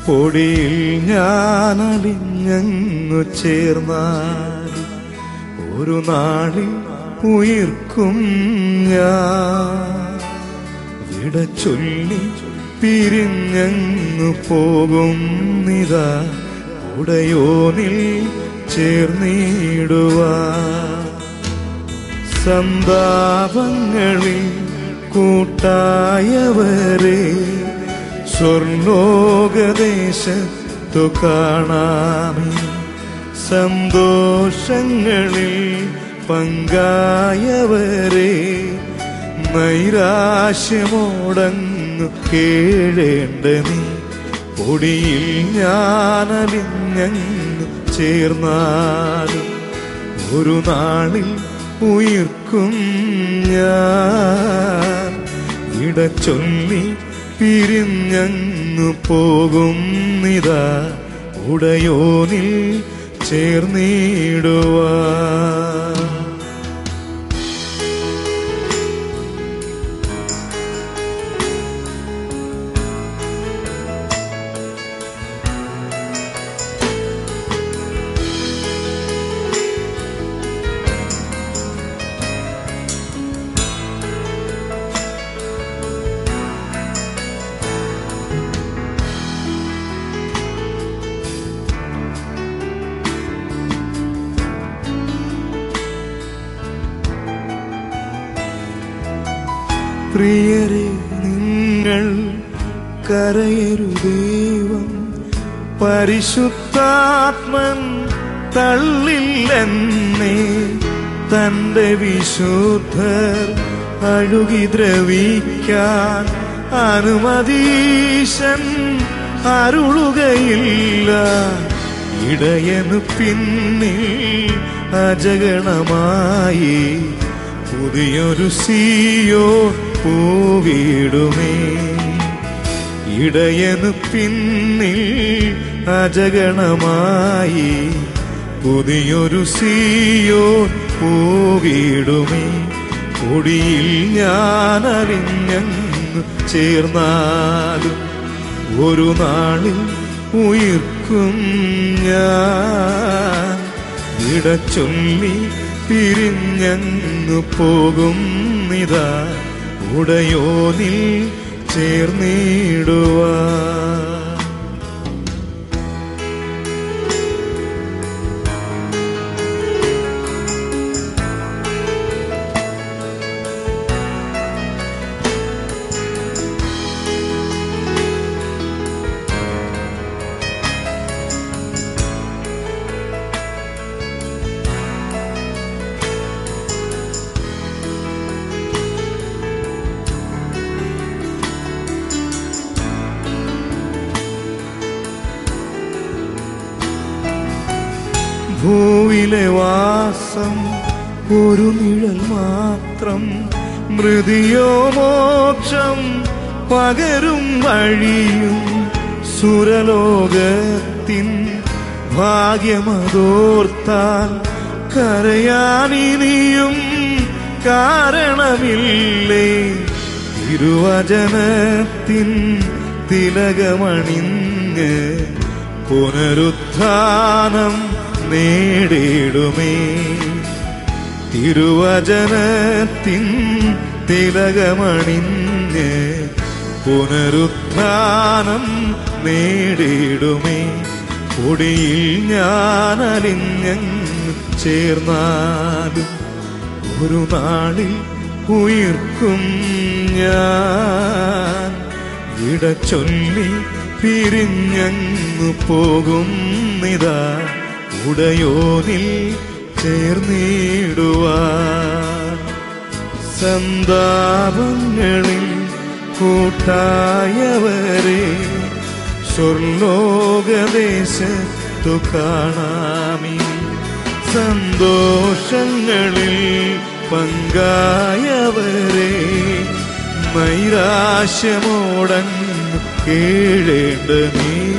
പൊടിയിൽ ഞാനലിഞ്ഞങ്ങു ചേർന്നാൽ ഒരു നാളിൽ ഉയിർക്കും ഞാൻ വിട ചൊല്ലി പിരിഞ്ഞങ്ങു പോകും നിതാ ഉടയോനിൽ ചേർന്നിടുവാ സന്താപങ്ങളിൽ കൂട്ടായവരെ സ്വർലോകദേശത്തു കാണാമേ സന്തോഷങ്ങളിൽ പങ്കായവരെ നൈരാശ്യമോടങ്ങു കേഴേണ്ട നീ പൊടിയിൽ ഞാനലിഞ്ഞങ്ങു ചേർന്നാലും ഒരു നാളിൽ ഉയിർക്കും ഞാൻ ഇട ചൊല്ലി പിരിഞ്ഞങ്ങു പോകും നിതാ ഉടയോനിൽ ചേർന്നിടുവാ പ്രിയരെ നിങ്ങൾ കരയരുദേവം പരിശുദ്ധാത്മൻ തള്ളില്ലെന്നേ തന്റെ വിശുദ്ധർ അഴുകി ദ്രവിക്കാൻ അനുമതീശൻ അരുളുകയില്ല ഇടയനു പിന്നിൽ അജഗണമായി പുതിയൊരു സിയോ പൂവിടുമേ ഇടയനു പിന്നിൽ അജഗണമായി പുതിയൊരു സിയോ പൂവിടുമേ കൊടിയിൽ ഞാനറിഞ്ഞങ്ങ് ചേർന്നാലും ഒരു നാളിൽ ഉയിർക്കും ഞാൻ ഇടച്ചൊല്ലി പിരിഞ്ഞങ്ങു പോകും നിതാ ഉടയോനിൽ ചേർന്നിടുവാ ഭൂവിലെ വാസം ഒരു നിഴൽ മാത്രം മൃതിയോ മോക്ഷം പകരും വഴിയും സുരലോകത്തിൻ ഭാഗ്യമതോർത്താൽ കരയാനിനിയും കാരണമില്ലേ തിരുവചനത്തിൻ തിലകമണിഞ്ഞ് പുനരുത്ഥാനം നേടിടുമേ തിരുവചനത്തിൻ തിലകമണിഞ്ഞ് പുനരുത്ഥാനം നേടിടുമേ കൊടിയിൽ ഞാനലിഞ്ഞങ്ങ് ചേർന്നാലും ഒരു നാളിൽ ഉയിർക്കും ഞാൻ വിട ചൊല്ലി പിരിഞ്ഞങ്ങു പോകും നിതാ ഉടയോനിൽ ചേർന്നിടുവാൻ സന്താപങ്ങളിൽ കൂട്ടായവരെ സ്വർലോകദേശത്തു കാണാമി സന്തോഷങ്ങളിൽ പങ്കായവരെ നൈരാശ്യമോടങ്ങ് കേഴേണ്ട നീ